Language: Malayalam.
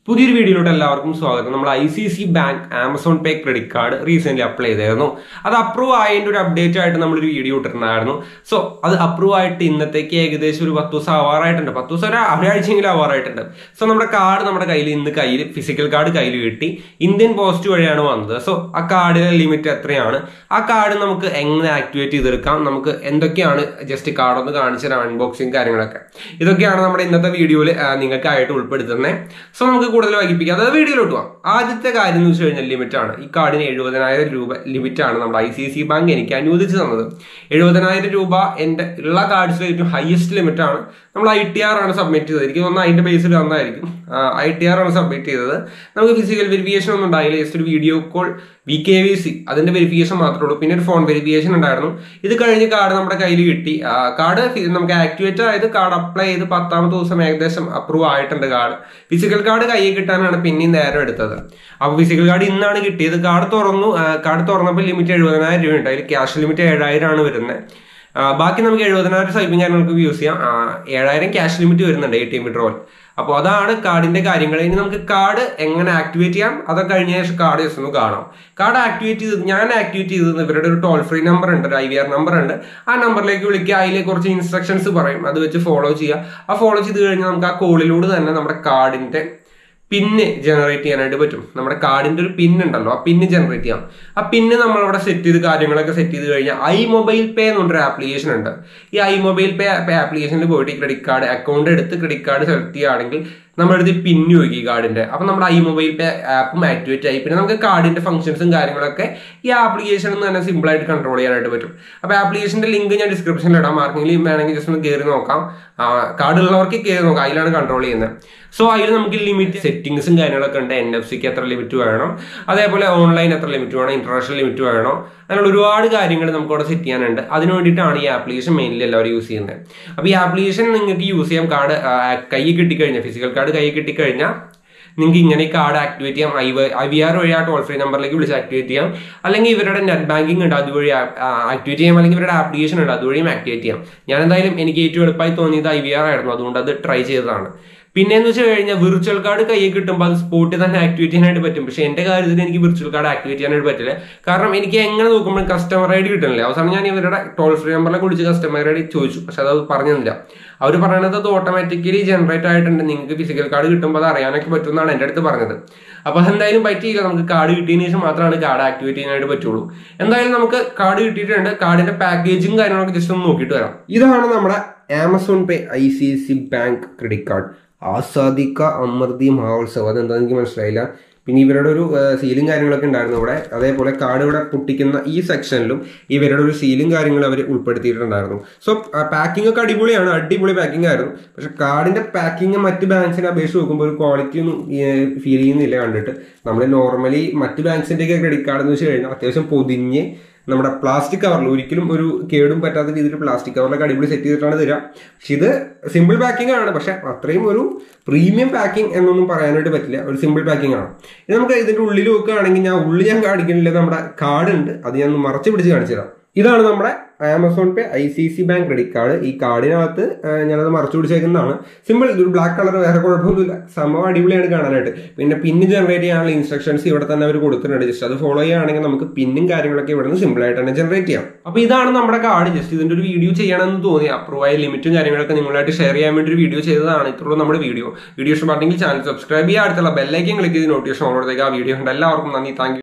പുതിയൊരു വീഡിയോയിലോട്ട് എല്ലാവർക്കും സ്വാഗതം നമ്മൾ I C C bank Amazon pay credit card recent apply ചെയ്തായിരുന്നു അത് അപ്രൂവ് ആയതിന്റെ ഒരു അപ്ഡേറ്റ് ആയിട്ട് നമ്മളൊരു വീഡിയോ ഇട്ടിട്ടുണ്ടായിരുന്നു സോ അത് അപ്രൂവ് ആയിട്ട് ഇന്നത്തേക്ക് ഏകദേശം ഒരു പത്ത് ദിവസം ആവാറായിട്ടുണ്ട് പത്ത് ദിവസം ഒരു ഒരാഴ്ചയെങ്കിലും ആവാറായിട്ടുണ്ട് സോ നമ്മുടെ കാർഡ് നമ്മുടെ കയ്യിൽ ഇന്ന് കയ്യിൽ ഫിസിക്കൽ കാർഡ് കയ്യിൽ കിട്ടി ഇന്ത്യൻ പോസ്റ്റ് വഴിയാണ് വന്നത് സോ ആ കാർഡിലെ ലിമിറ്റ് എത്രയാണ് ആ കാർഡ് നമുക്ക് എങ്ങനെ ആക്ടിവേറ്റ് ചെയ്തെടുക്കാം നമുക്ക് എന്തൊക്കെയാണ് ജസ്റ്റ് കാർഡ് ഒന്ന് കാണിച്ചു തരാം അൺബോക്സിങ് കാര്യങ്ങളൊക്കെ ഇതൊക്കെയാണ് നമ്മുടെ ഇന്നത്തെ വീഡിയോയിൽ നിങ്ങൾക്കായിട്ട് ഉൾപ്പെടുത്തുന്നത് സോ നമുക്ക് കൂടുതൽ വൈകിപ്പിക്കാം അതായത് വീഡിയോയിലോട്ട് പോവാം ആദ്യത്തെ കാര്യം എന്ന് വെച്ച് കഴിഞ്ഞാൽ ലിമിറ്റ് ആണ് ഈ കാർഡിന് എഴുപതിനായിരം രൂപ ലിമിറ്റ് ആണ് നമ്മുടെ ഐ സി സി ബാങ്ക് എനിക്ക് അനുവദിച്ചു തന്നത് എഴുപതിനായിരം രൂപ എൻ്റെ ഉള്ള കാർഡ്സിലെ ഏറ്റവും ഹയസ്റ്റ് ലിമിറ്റ് ആണ് നമ്മൾ ഐ ടി ആർ ആണ് സബ്മിറ്റ് ചെയ്തത് എനിക്ക് തോന്നുന്നു അതിന്റെ ബേസിൽ വന്നായിരിക്കും ഐ ടി ആർ ആണ് സബ്മിറ്റ് ചെയ്തത് നമുക്ക് ഫിസിക്കൽ വെരിഫിക്കേഷൻ ഒന്നും ഉണ്ടായില്ല ജസ്റ്റ് ഒരു video call V K V C അതിന്റെ വെരിഫിക്കേഷൻ മാത്രമേ ഉള്ളൂ പിന്നെ ഒരു ഫോൺ വെരിഫിക്കേഷൻ ഉണ്ടായിരുന്നു ഇത് കഴിഞ്ഞ് കാർഡ് നമ്മുടെ കയ്യിൽ കിട്ടി കാർഡ് നമുക്ക് ആക്ടിവേറ്റ് ആയത് കാർഡ് അപ്ലൈ ചെയ്ത് പത്താമത്തെ ദിവസം ഏകദേശം അപ്രൂവ് ആയിട്ടുണ്ട് കാർഡ് ഫിസിക്കൽ കാർഡ് കയ്യിൽ കിട്ടാനാണ് പിന്നെയും നേരം എടുത്തത് അപ്പൊ ഫിസിക്കൽ കാർഡ് ഇന്നാണ് കിട്ടിയത് കാർഡ് തുറന്നു കാർഡ് തുറന്നപ്പോൾ ലിമിറ്റ് എഴുപതിനായിരം രൂപ ഉണ്ട് അതിൽ ക്യാഷ് ലിമിറ്റ് ഏഴായിരം ആണ് വരുന്നത് ബാക്കി നമുക്ക് എഴുപതിനായിരം സ്വൈപ്പിംഗ് കാര്യങ്ങൾക്ക് യൂസ് ചെയ്യാം ഏഴായിരം ക്യാഷ് ലിമിറ്റ് വരുന്നുണ്ട് എ ടി എം വിഡ്രോവൽ അപ്പോൾ അതാണ് കാർഡിന്റെ കാര്യങ്ങൾ ഇനി നമുക്ക് കാർഡ് എങ്ങനെ ആക്ടിവേറ്റ് ചെയ്യാം അതൊക്കെ കഴിഞ്ഞ ശേഷം കാർഡ് ജസ്റ്റ് ഒന്ന് കാണാം കാർഡ് ആക്ടിവേറ്റ് ചെയ്ത് ഞാൻ ആക്ടിവേറ്റ് ചെയ്തത് ഇവരുടെ ഒരു ടോൾ ഫ്രീ നമ്പർ ഉണ്ട് ഒരു ഐ വി ആർ നമ്പർ ഉണ്ട് ആ നമ്പറിലേക്ക് വിളിക്കുക അതിലെ കുറച്ച് ഇൻസ്ട്രക്ഷൻസ് പറയും അത് വെച്ച് ഫോളോ ചെയ്യുക ആ ഫോളോ ചെയ്ത് കഴിഞ്ഞാൽ നമുക്ക് ആ കോളിലൂടെ തന്നെ നമ്മുടെ കാർഡിന്റെ പിന്ന് ജനറേറ്റ് ചെയ്യാനായിട്ട് പറ്റും നമ്മുടെ കാർഡിന്റെ ഒരു പിൻ ഉണ്ടല്ലോ ആ പിന്ന് ജനറേറ്റ് ചെയ്യാം ആ പിന്ന് നമ്മൾ അവിടെ സെറ്റ് ചെയ്ത് കാര്യങ്ങളൊക്കെ സെറ്റ് ചെയ്ത് കഴിഞ്ഞാൽ ഐ മൊബൈൽ പേ എന്ന് പറഞ്ഞൊരു ആപ്ലിക്കേഷൻ ഉണ്ട് ഈ ഐ മൊബൈൽ പേ ആപ്ലിക്കേഷനിൽ പോയിട്ട് ക്രെഡിറ്റ് കാർഡ് അക്കൗണ്ട് എടുത്ത് ക്രെഡിറ്റ് കാർഡ് സെലക്ട് ചെയ്യുകയാണെങ്കിൽ നമ്മുടെ അടുത്ത് പിന്ന് ചോദിക്കും ഈ കാർഡിന്റെ അപ്പൊ നമ്മുടെ ഐ മൊബൈൽ പേ ആപ്പും ആക്ടിവേറ്റ് ആയി പിന്നെ നമുക്ക് കാർഡിന്റെ ഫംഗ്ഷൻസും കാര്യങ്ങളൊക്കെ ഈ ആപ്ലിക്കേഷനിൽ നിന്ന് തന്നെ സിമ്പിൾ ആയിട്ട് കൺട്രോൾ ചെയ്യാനായിട്ട് പറ്റും അപ്പൊ ആപ്ലിക്കേഷന്റെ ലിങ്ക് ഞാൻ ഡിസ്ക്രിപ്ഷനിൽ ഇടാം ആർക്കെങ്കിലും വേണമെങ്കിൽ ജസ്റ്റ് ഒന്ന് കയറി നോക്കാം കാർഡ് ഉള്ളവർക്ക് കയറി നോക്കാം അതിലാണ് കൺട്രോൾ ചെയ്യുന്നത് സോ അതിൽ നമുക്ക് ലിമിറ്റ് സെറ്റിംഗ്സും കാര്യങ്ങളൊക്കെ ഉണ്ട് എൻ എഫ് സിക്ക് എത്ര ലിമിറ്റ് വേണം അതേപോലെ ഓൺലൈൻ എത്ര ലിമിറ്റ് വേണം ഇന്റർനാഷണൽ ലിമിറ്റ് വേണം അങ്ങനെയുള്ള ഒരുപാട് കാര്യങ്ങൾ നമുക്ക് അവിടെ സെറ്റ് ചെയ്യാനുണ്ട് അതിന് വേണ്ടിയിട്ടാണ് ഈ ആപ്ലിക്കേഷൻ മെയിൻലി എല്ലാവരും യൂസ് ചെയ്യുന്നത് അപ്പോൾ ഈ ആപ്ലിക്കേഷൻ നിങ്ങൾക്ക് യൂസ് ചെയ്യാം കാർഡ് കൈ കിട്ടിക്കഴിഞ്ഞാൽ ഫിസിക്കൽ കാർഡ് കൈ കിട്ടിക്കഴിഞ്ഞാൽ നിങ്ങൾക്ക് ഇങ്ങനെ കാർഡ് ആക്ടിവേറ്റ് ചെയ്യാം ഐ ഐ വി ആർ വഴി ആ ടോൾ ഫ്രീ നമ്പറിലേക്ക് വിളിച്ച് ആക്ടിവേറ്റ് ചെയ്യാം അല്ലെങ്കിൽ ഇവരുടെ നെറ്റ് ബാങ്കിങ് ഉണ്ട് അതുവഴി ആക്ടിവേറ്റ് ചെയ്യാം അല്ലെങ്കിൽ ഇവരുടെ ആപ്ലിക്കേഷൻ ഉണ്ട് അതുവഴിയും ആക്ടിവേറ്റ് ചെയ്യാം ഞാൻ എന്തായാലും എനിക്ക് ഏറ്റവും എളുപ്പമായി തോന്നിയത് ഐ വി ആർ ആയിരുന്നു അതുകൊണ്ട് അത് ട്രൈ ചെയ്തതാണ് പിന്നെ എന്ന് വെച്ച് കഴിഞ്ഞാൽ വിർച്വൽ കാർഡ് കയ്യിൽ കിട്ടുമ്പോൾ അത് സ്പോട്ടിൽ തന്നെ ആക്ടിവേറ്റ് ചെയ്യാനായിട്ട് പറ്റും പക്ഷെ എന്റെ കാര്യത്തിൽ എനിക്ക് വിർച്വൽ കാർഡ് ആക്ടിവേറ്റ് ചെയ്യാനായിട്ട് പറ്റില്ല കാരണം എനിക്ക് എങ്ങനെ നോക്കുമ്പോൾ കസ്റ്റമർ ഐ ഡി കിട്ടുന്നില്ല അവസാനം ഞാൻ ഇവരുടെ ടോൾ ഫ്രീ നമ്പറിനെ കുറിച്ച് കസ്റ്റമർ ഐ ഡി ചോദിച്ചു പക്ഷെ അത് പറഞ്ഞു തന്നില്ല അവർ പറയണത് അത് ഓട്ടോമാറ്റിക്കലി ജനറേറ്റ് ആയിട്ടുണ്ട് നിങ്ങൾക്ക് ഫിസിക്കൽ കാർഡ് കിട്ടുമ്പോൾ അത് അറിയാനൊക്കെ പറ്റുമെന്നാണ് എൻ്റെ അടുത്ത് പറഞ്ഞത് അപ്പോൾ എന്തായാലും പറ്റിയില്ല നമുക്ക് കാർഡ് കിട്ടിയതിന് ശേഷം മാത്രമാണ് കാർഡ് ആക്ടിവേറ്റ് ചെയ്യാനായിട്ട് പറ്റുള്ളൂ എന്തായാലും നമുക്ക് കാർഡ് കിട്ടിയിട്ടുണ്ട് കാർഡിന്റെ പാക്കേജും കാര്യങ്ങളൊക്കെ ജസ്റ്റ് ഒന്ന് നോക്കിയിട്ട് വരാം ഇതാണ് നമ്മുടെ Amazon pay I C C bank credit card Azadi ka Amrit Mahotsav അതെന്താണെന്ന് എനിക്ക് മനസ്സിലായില്ല പിന്നെ ഇവരുടെ ഒരു സീലും കാര്യങ്ങളൊക്കെ ഉണ്ടായിരുന്നു ഇവിടെ അതേപോലെ കാർഡ് ഇവിടെ പൊട്ടിക്കുന്ന ഈ സെക്ഷനിലും ഇവരുടെ ഒരു സീലും കാര്യങ്ങളും അവർ ഉൾപ്പെടുത്തിയിട്ടുണ്ടായിരുന്നു സോ പാക്കിംഗ് ഒക്കെ അടിപൊളിയാണ് അടിപൊളി പാക്കിംഗ് ആയിരുന്നു പക്ഷെ കാർഡിന്റെ പാക്കിംഗ് മറ്റ് ബാങ്ക്സിനെ അപേക്ഷിച്ച് നോക്കുമ്പോൾ ഒരു ക്വാളിറ്റി ഒന്നും ഫീൽ ചെയ്യുന്നില്ല കണ്ടിട്ട് നമ്മൾ നോർമലി മറ്റ് ബാങ്ക്സിന്റെ ഒക്കെ ക്രെഡിറ്റ് കാർഡ് എന്ന് വെച്ച് കഴിഞ്ഞാൽ അത്യാവശ്യം പൊതിഞ്ഞ് നമ്മുടെ പ്ലാസ്റ്റിക് കവറിൽ ഒരിക്കലും ഒരു കേടും പറ്റാത്ത രീതിയിൽ പ്ലാസ്റ്റിക് കവറിലൊക്കെ അടിപൊളി സെറ്റ് ചെയ്തിട്ടാണ് തരിക പക്ഷെ ഇത് സിമ്പിൾ പാക്കിംഗ് ആണ് പക്ഷെ അത്രയും ഒരു പ്രീമിയം പാക്കിംഗ് എന്നൊന്നും പറയാനായിട്ട് പറ്റില്ല ഒരു സിമ്പിൾ പാക്കിംഗ് ആണ് ഇത് നമുക്ക് ഇതിന്റെ ഉള്ളിൽ വെക്കുകയാണെങ്കിൽ ഞാൻ ഉള്ളിൽ ഞാൻ കാണിക്കുന്നില്ല നമ്മുടെ കാർഡ് ഉണ്ട് അത് ഞാൻ ഒന്ന് മറച്ചു പിടിച്ച് കാണിച്ചു തരാം ഇതാണ് നമ്മുടെ Amazon pay I C C bank credit card ഈ കാർഡിനകത്ത് ഞാനത് മറച്ചു പിടിച്ചേക്കുന്നതാണ് സിമ്പിൾ ഇതൊരു ബ്ലാക്ക് കളർ വേറെ കുഴപ്പമൊന്നുമില്ല സംഭവം അടിപൊളിയാണ് കാണാനായിട്ട് പിന്നെ പിന്ന് ജനറേറ്റ് ചെയ്യാനുള്ള ഇൻസ്ട്രക്ഷൻസ് ഇവിടെ തന്നെ അവർ കൊടുത്തിട്ടുണ്ട് ജസ്റ്റ് അത് ഫോളോ ചെയ്യുകയാണെങ്കിൽ നമുക്ക് പിന്നും കാര്യങ്ങളൊക്കെ ഇവിടെ നിന്ന് സിമ്പിൾ ആയിട്ട് തന്നെ ജനറേറ്റ് ചെയ്യാം അപ്പോൾ ഇതാണ് നമ്മുടെ കാർഡ് ജസ്റ്റ് ഇതിന്റെ ഒരു വീഡിയോ ചെയ്യണമെന്ന് തോന്നി അപ്രൂവ് ആയ ലിമിറ്റും കാര്യങ്ങളൊക്കെ നിങ്ങളായിട്ട് ഷെയർ ചെയ്യാൻ വേണ്ടി ഒരു വീഡിയോ ചെയ്തതാണ് ഇത്രയുള്ള നമ്മുടെ വീഡിയോ വീഡിയോ ഇഷ്ടപ്പെട്ടെങ്കിൽ ചാനൽ സബ്സ്ക്രൈബ് ചെയ്യുക അടുത്തുള്ള ബെല്ലൈക്കൻ ക്ലിക്ക് ചെയ്ത് നോട്ടിഫിക്കേഷൻ ഓൺ കൊടുത്തേക്ക് ആ വീഡിയോ ഉണ്ട് എല്ലാവർക്കും നന്ദി താങ്ക്